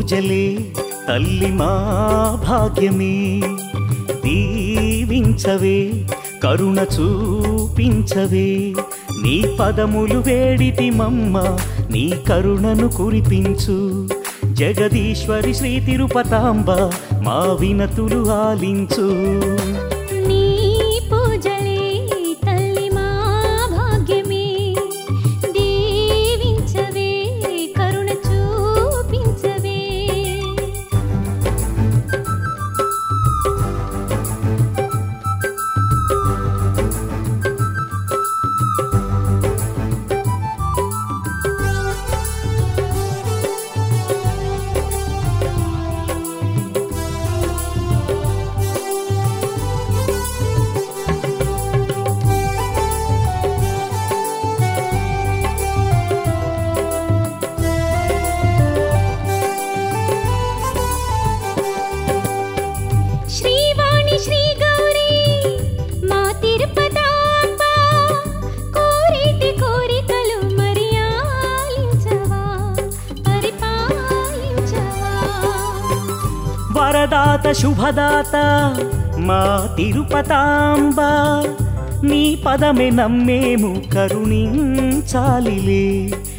పూజలే తల్లి మా భాగ్యమే దీవించవే కరుణ చూపించవే నీ పదములు వేడితి మమ్మ నీ కరుణను కురిపించు జగదీశ్వరి శ్రీ తిరుపతాంబ మా వినతులు ఆలించు నీ పూజలే తల్లి మా భాగ్యమే దీవించవే కరుణ చూపించవే శ్రీవాణి శ్రీ గౌరీ మా తిరుపతాంబ కోరిటి కోరికలు మరి ఆలించవా పరిపాలించవా వరదాత శుభదాత మా తిరుపతాంబ నీ పదమే నమ్మేము కరుణించాలిలే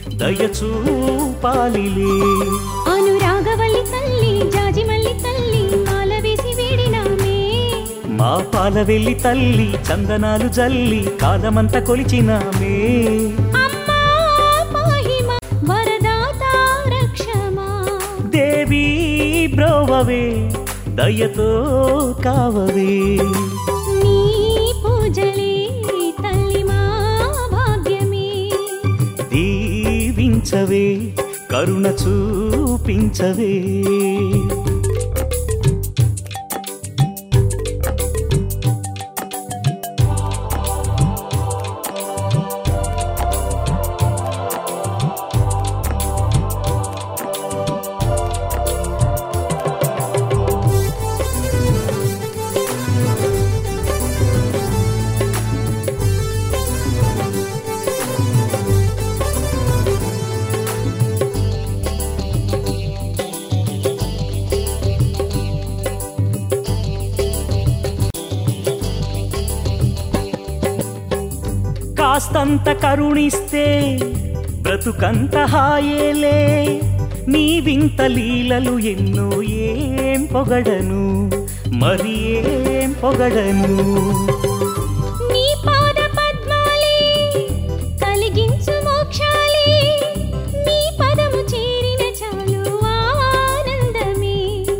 దయచూపాలిలే అనురాగవల్లి తల్లి జాజిమల్లి తల్లి మాల వేసి వేడినామే మా పాల వెళ్ళి తల్లి చందనాలు జల్లి కాలమంత కొలిచినామే అమ్మా పాహిమ వరదాత రక్షమా దేవి బ్రోవవే దయతో కావవే నీ పూజలే తల్లి మా భాగ్యమే దీవించవే కరుణ చూపించవే కాస్తంత కరుణిస్తే బ్రతుకంత హాయేలే నీ వింత లీలలు ఎన్నో ఏం పొగడను మరి ఏం పొగడను నీ పాద పద్మాలే కలిగించు మోక్షాలే నీ పదము చేరిన చాలు ఆనందమే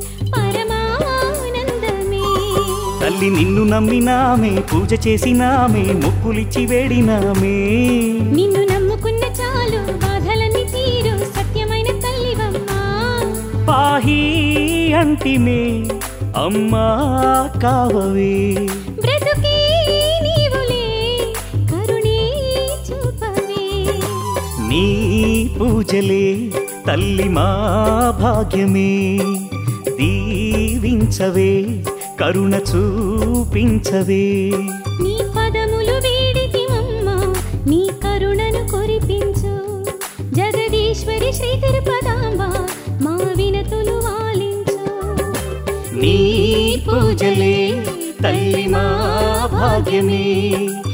పరమానందమే తల్లి నిన్ను నమ్మినామే పూజ చేసినామే మొక్కులిచ్చి వేడినామే నిన్ను నమ్ముకున్న చాలు బాధలన్నీ తీరు సత్యమైన తల్లివమ్మా పాహి అంటిమే అమ్మా కావవే బ్రతుకే నీవులే కరుణే చూపవే నీ పూజలే తల్లి మా భాగ్యమే దీవించవే కరుణ చూపించవే నీ పదములు వేడితిమమ్మా నీ కరుణను కురిపించు జగదీశ్వరి శ్రీ తిరుపదాంబ మా వినతులు ఆలించు నీ పూజలే తల్లి మా భాగ్యమే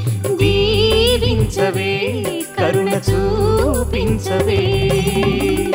దీవించవే కరుణ చూపించవే